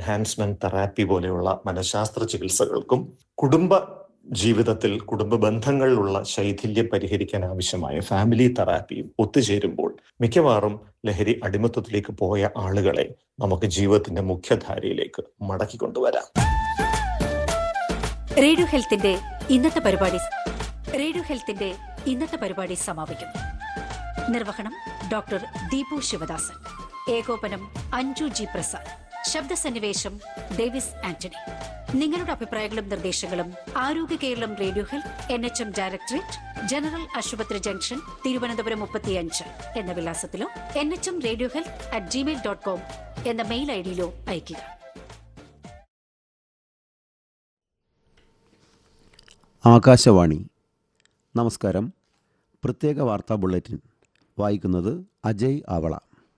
enhancement therapy പോലെയുള്ള മനഃശാസ്ത്ര ചികിത്സകൾക്കും കുടുംബ ജീവിതത്തിൽ കുടുംബ ബന്ധങ്ങളിലുള്ള ശൈഥില്യം പരിഹരിക്കാൻ ആവശ്യമായ ഫാമിലി തെറാപ്പിയും ഒത്തുചേരുമ്പോൾ മിക്കവാറും ലഹരി അടിമത്തത്തിലേക്ക് പോയ ആളുകളെ നമുക്ക് ജീവിതത്തിന്റെ മുഖ്യധാരയിലേക്ക് മടക്കി കൊണ്ടുവരാം റേഡിയോ ഹെൽത്തിന്റെ ഇന്നത്തെ പരിപാടി റേഡിയോ ഹെൽത്തിന്റെ ഇന്നത്തെ പരിപാടി സമാപിക്കുന്നു നിർവഹണം ഡോക്ടർ ദീപു ശിവദാസൻ ഏകോപനം അഞ്ജു ജി പ്രസാദ് ശബ്ദസന്നിവേശം ഡേവിസ് ആന്റണി നിങ്ങളുടെ അഭിപ്രായങ്ങളും നിർദ്ദേശങ്ങളും Arogya Keralam radio health N H M directorate general ആശുപത്രി ജംഗ്ഷൻ തിരുവനന്തപുരം മുപ്പത്തിയഞ്ച് എന്ന വിലാസത്തിലോ N H M radio health at Gmail dot com എന്ന മെയിൽ ഐ ഡിയിലോ അയയ്ക്കുക ആകാശവാണി നമസ്കാരം പ്രത്യേക വാർത്താ ബുള്ളറ്റിൻ വായിക്കുന്നത് അജയ് ആവള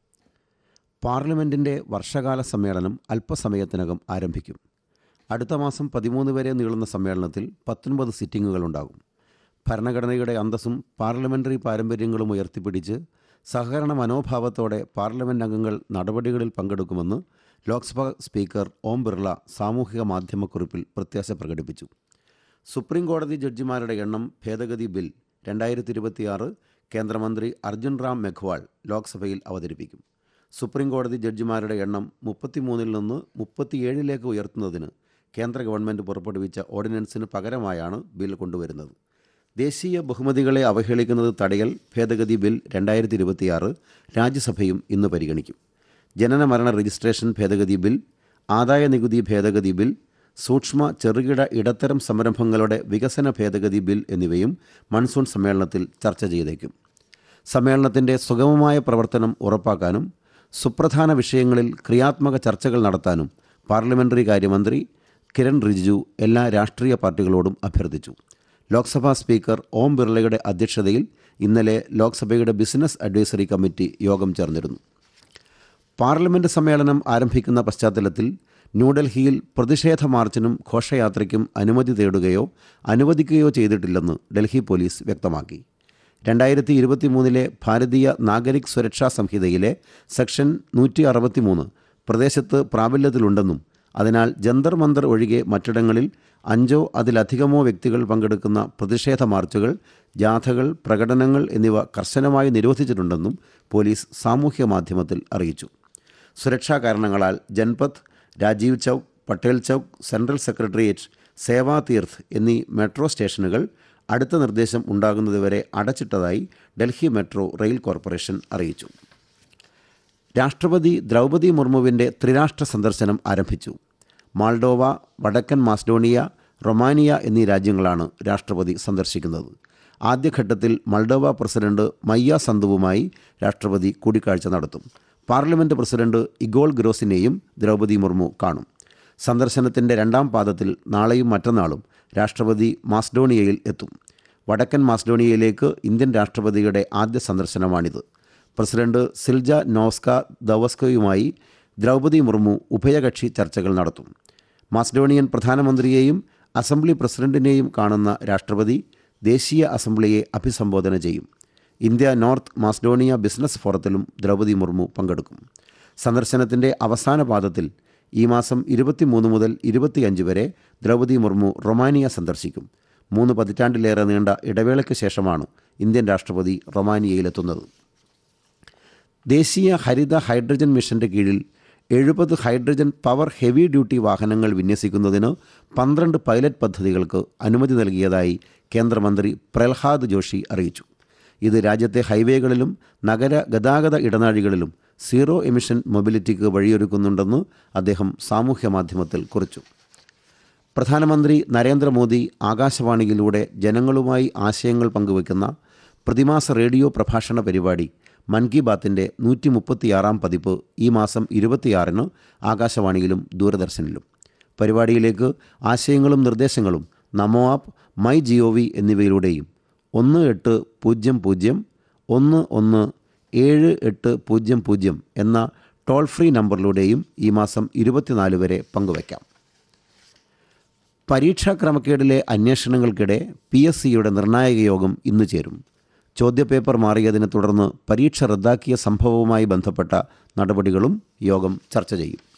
പാർലമെൻറ്റിൻ്റെ വർഷകാല സമ്മേളനം അല്പസമയത്തിനകം ആരംഭിക്കും അടുത്ത മാസം പതിമൂന്ന് വരെ നീളുന്ന സമ്മേളനത്തിൽ പത്തൊൻപത് സിറ്റിങ്ങുകളുണ്ടാകും ഭരണഘടനയുടെ അന്തസ്സും പാർലമെൻ്ററി പാരമ്പര്യങ്ങളും ഉയർത്തിപ്പിടിച്ച് സഹകരണ മനോഭാവത്തോടെ പാർലമെൻറ്റ് അംഗങ്ങൾ നടപടികളിൽ പങ്കെടുക്കുമെന്ന് ലോക്സഭാ സ്പീക്കർ ഓം ബിർള സാമൂഹിക മാധ്യമക്കുറിപ്പിൽ പ്രത്യാശ പ്രകടിപ്പിച്ചു സുപ്രീം കോടതി ജഡ്ജിമാരുടെ എണ്ണം ഭേദഗതി ബിൽ രണ്ടായിരത്തി ഇരുപത്തിയാറ് കേന്ദ്രമന്ത്രി അർജുൻ റാം മെഘ്വാൾ ലോക്സഭയിൽ അവതരിപ്പിക്കും സുപ്രീം കോടതി ജഡ്ജിമാരുടെ എണ്ണം മുപ്പത്തിമൂന്നിൽ നിന്ന് മുപ്പത്തിയേഴിലേക്ക് ഉയർത്തുന്നതിന് കേന്ദ്ര ഗവൺമെൻറ് പുറപ്പെടുവിച്ച ഓർഡിനൻസിന് പകരമായാണ് ബിൽ കൊണ്ടുവരുന്നത് ദേശീയ ബഹുമതികളെ അവഹേളിക്കുന്നത് തടയൽ ഭേദഗതി ബിൽ രണ്ടായിരത്തി ഇരുപത്തിയാറ് രാജ്യസഭയും ഇന്ന് പരിഗണിക്കും ജനന മരണ രജിസ്ട്രേഷൻ ഭേദഗതി ബിൽ ആദായ നികുതി ഭേദഗതി ബിൽ സൂക്ഷ്മ ചെറുകിട ഇടത്തരം സംരംഭങ്ങളുടെ വികസന ഭേദഗതി ബിൽ എന്നിവയും മൺസൂൺ സമ്മേളനത്തിൽ ചർച്ച ചെയ്തേക്കും സമ്മേളനത്തിൻ്റെ സുഗമമായ പ്രവർത്തനം ഉറപ്പാക്കാനും സുപ്രധാന വിഷയങ്ങളിൽ ക്രിയാത്മക ചർച്ചകൾ നടത്താനും പാർലമെൻ്ററി കാര്യമന്ത്രി കിരൺ റിജിജു എല്ലാ രാഷ്ട്രീയ പാർട്ടികളോടും അഭ്യർത്ഥിച്ചു ലോക്സഭാ സ്പീക്കർ ഓം ബിർളയുടെ അധ്യക്ഷതയിൽ ഇന്നലെ ലോക്സഭയുടെ ബിസിനസ് അഡ്വൈസറി കമ്മിറ്റി യോഗം ചേർന്നിരുന്നു പാർലമെന്റ് സമ്മേളനം ആരംഭിക്കുന്ന പശ്ചാത്തലത്തിൽ ന്യൂഡൽഹിയിൽ പ്രതിഷേധ മാർച്ചിനും ഘോഷയാത്രയ്ക്കും അനുമതി തേടുകയോ അനുവദിക്കുകയോ ചെയ്തിട്ടില്ലെന്ന് ഡൽഹി പോലീസ് വ്യക്തമാക്കി രണ്ടായിരത്തി ഇരുപത്തി മൂന്നിലെ ഭാരതീയ നാഗരിക് സുരക്ഷാ സംഹിതയിലെ സെക്ഷൻ നൂറ്റി അറുപത്തിമൂന്ന് പ്രദേശത്ത് പ്രാബല്യത്തിലുണ്ടെന്നും അതിനാൽ ജന്തർ മന്ദർ ഒഴികെ മറ്റിടങ്ങളിൽ അഞ്ചോ അതിലധികമോ വ്യക്തികൾ പങ്കെടുക്കുന്ന പ്രതിഷേധ മാർച്ചുകൾ ജാഥകൾ പ്രകടനങ്ങൾ എന്നിവ കർശനമായി നിരോധിച്ചിട്ടുണ്ടെന്നും പോലീസ് സാമൂഹ്യ മാധ്യമത്തിൽ അറിയിച്ചു സുരക്ഷാ കാരണങ്ങളാൽ ജൻപത്ത് രാജീവ് ചൗക്ക് പട്ടേൽ ചൗക്ക് സെൻട്രൽ സെക്രട്ടേറിയറ്റ് സേവാ തീർത്ത് എന്നീ മെട്രോ സ്റ്റേഷനുകൾ അടുത്ത നിർദ്ദേശം ഉണ്ടാകുന്നതുവരെ അടച്ചിട്ടതായി ഡൽഹി മെട്രോ റെയിൽ കോർപ്പറേഷൻ അറിയിച്ചു രാഷ്ട്രപതി ദ്രൗപദി മുർമുവിൻ്റെ ത്രിരാഷ്ട്ര സന്ദർശനം ആരംഭിച്ചു മാൾഡോവ വടക്കൻ മാസ്ഡോണിയ റൊമാനിയ എന്നീ രാജ്യങ്ങളാണ് രാഷ്ട്രപതി സന്ദർശിക്കുന്നത് ആദ്യഘട്ടത്തിൽ മൾഡോവ പ്രസിഡന്റ് മയ്യ സന്തുവുമായി രാഷ്ട്രപതി കൂടിക്കാഴ്ച നടത്തും പാർലമെൻറ്റ് പ്രസിഡന്റ് ഇഗോൾ ഗ്രോസിനെയും ദ്രൗപദി മുർമു കാണും സന്ദർശനത്തിൻ്റെ രണ്ടാം പാദത്തിൽ നാളെയും മറ്റന്നാളും രാഷ്ട്രപതി മാസ്ഡോണിയയിൽ എത്തും വടക്കൻ മാസ്ഡോണിയയിലേക്ക് ഇന്ത്യൻ രാഷ്ട്രപതിയുടെ ആദ്യ സന്ദർശനമാണിത് പ്രസിഡന്റ് സിൽജ നോസ്ക ദവസ്കയുമായി ദ്രൗപദി മുർമു ഉഭയകക്ഷി ചർച്ചകൾ നടത്തും മാസ്ഡോണിയൻ പ്രധാനമന്ത്രിയെയും അസംബ്ലി പ്രസിഡന്റിനെയും കാണുന്ന രാഷ്ട്രപതി ദേശീയ അസംബ്ലിയെ അഭിസംബോധന ചെയ്യും ഇന്ത്യ നോർത്ത് മാസ്ഡോണിയ ബിസിനസ് ഫോറത്തിലും ദ്രൗപദി മുർമു പങ്കെടുക്കും സന്ദർശനത്തിൻ്റെ അവസാന പാദത്തിൽ ഈ മാസം ഇരുപത്തിമൂന്ന് മുതൽ ഇരുപത്തിയഞ്ച് വരെ ദ്രൗപദി മുർമു റൊമാനിയ സന്ദർശിക്കും മൂന്ന് പതിറ്റാണ്ടിലേറെ നീണ്ട ഇടവേളയ്ക്ക് ശേഷമാണ് ഇന്ത്യൻ രാഷ്ട്രപതി റൊമാനിയയിലെത്തുന്നത് ദേശീയ ഹരിത ഹൈഡ്രജൻ മിഷന്റെ കീഴിൽ എഴുപത് ഹൈഡ്രജൻ പവർ ഹെവി ഡ്യൂട്ടി വാഹനങ്ങൾ വിന്യസിക്കുന്നതിന് പന്ത്രണ്ട് പൈലറ്റ് പദ്ധതികൾക്ക് അനുമതി നൽകിയതായി കേന്ദ്രമന്ത്രി പ്രഹ്ലാദ് ജോഷി അറിയിച്ചു ഇത് രാജ്യത്തെ ഹൈവേകളിലും നഗര ഗതാഗത ഇടനാഴികളിലും സീറോ എമിഷൻ മൊബിലിറ്റിക്ക് വഴിയൊരുക്കുന്നുണ്ടെന്ന് അദ്ദേഹം സാമൂഹ്യ മാധ്യമത്തിൽ കുറിച്ചു പ്രധാനമന്ത്രി നരേന്ദ്രമോദി ആകാശവാണിയിലൂടെ ജനങ്ങളുമായി ആശയങ്ങൾ പങ്കുവയ്ക്കുന്ന പ്രതിമാസ റേഡിയോ പ്രഭാഷണ പരിപാടി മൻ കി ബാത്തിൻ്റെ നൂറ്റി മുപ്പത്തിയാറാം പതിപ്പ് ഈ മാസം ഇരുപത്തിയാറിന് ആകാശവാണിയിലും ദൂരദർശനിലും പരിപാടിയിലേക്ക് ആശയങ്ങളും നിർദ്ദേശങ്ങളും NaMo app my G O V എന്നിവയിലൂടെയും ഒന്ന് എട്ട് പൂജ്യം പൂജ്യം ഒന്ന് ഒന്ന് ഏഴ് എട്ട് പൂജ്യം പൂജ്യം എന്ന ടോൾ ഫ്രീ നമ്പറിലൂടെയും ഈ മാസം ഇരുപത്തിനാല് വരെ പങ്കുവയ്ക്കാം പരീക്ഷാ ക്രമക്കേടിലെ അന്വേഷണങ്ങൾക്കിടെ പി എസ് സിയുടെ നിർണായക യോഗം ഇന്ന് ചേരും ചോദ്യപേപ്പർ മാറിയതിനെ തുടർന്ന് പരീക്ഷ റദ്ദാക്കിയ സംഭവവുമായി ബന്ധപ്പെട്ട നടപടികളും യോഗം ചർച്ച ചെയ്യും